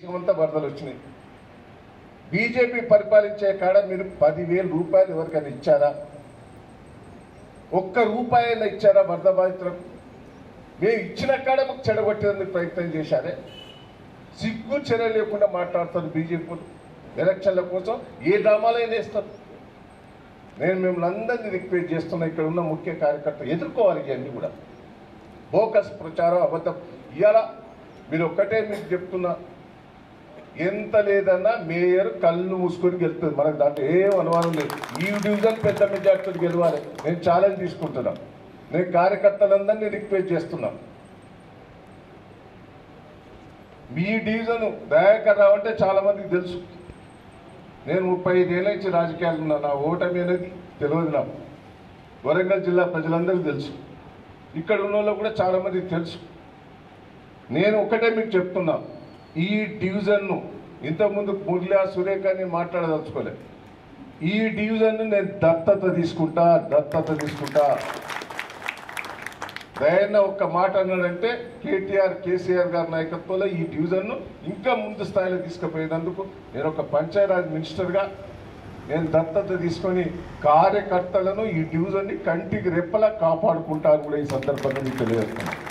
అంతా వరదలు వచ్చినాయి బీజేపీ పరిపాలించే కాడ మీరు పదివేల రూపాయలు ఎవరికైనా ఇచ్చారా ఒక్క రూపాయలు ఇచ్చారా వరద బాధితులకు మేము ఇచ్చిన కాడ మాకు చెడగొట్టేందుకు ప్రయత్నం చేశారే సిగ్గు చర్య లేకుండా మాట్లాడుతారు బీజేపీ ఎలక్షన్ల కోసం ఏ డ్రామాలైనా వేస్తారు నేను మిమ్మల్ని అందరినీ రిక్వెస్ట్ చేస్తున్నా ఇక్కడ ఉన్న ముఖ్య కార్యకర్త ఎదుర్కోవాలి ఇవన్నీ కూడా బోకస్ ప్రచారం అబద్ధం ఇవాళ మీరు ఒక్కటే మీకు చెప్తున్నా ఎంత లేదన్నా మేయర్ కళ్ళు మూసుకొని గెలుస్తుంది మనకు దాంట్లో ఏం అనుమానం లేదు ఈ డివిజన్ పెద్ద మెజార్టీతో గెలవాలి నేను ఛాలెంజ్ తీసుకుంటున్నా నేను కార్యకర్తలందరినీ రిక్వెస్ట్ చేస్తున్నా మీ డివిజన్ దయాకర్ రావు అంటే చాలా మందికి తెలుసు నేను ముప్పై ఐదేళ్ళ నుంచి రాజకీయాలు ఉన్నా నా ఓటమి అనేది తెలియదు నాకు వరంగల్ జిల్లా ప్రజలందరికీ తెలుసు ఇక్కడ ఉన్న వాళ్ళు కూడా చాలా మందికి తెలుసు నేను ఒకటే మీకు చెప్తున్నా ఈ డివిజన్ను ఇంతకుముందు మురళియా సురేఖని మాట్లాడదలుచుకోలేదు ఈ డివిజన్ను నేను దత్తత తీసుకుంటా దత్తత తీసుకుంటా దయన్న ఒక్క మాట అన్నాడంటే కేటీఆర్ కేసీఆర్ గారి నాయకత్వంలో ఈ డివిజన్ను ఇంకా ముందు స్థాయిలో తీసుకుపోయినందుకు నేను ఒక పంచాయరాజ్ మినిస్టర్గా నేను దత్తత తీసుకొని కార్యకర్తలను ఈ డివిజన్ని కంటికి రెప్పలా కాపాడుకుంటాను కూడా ఈ సందర్భంగా మీకు తెలియజేస్తున్నాను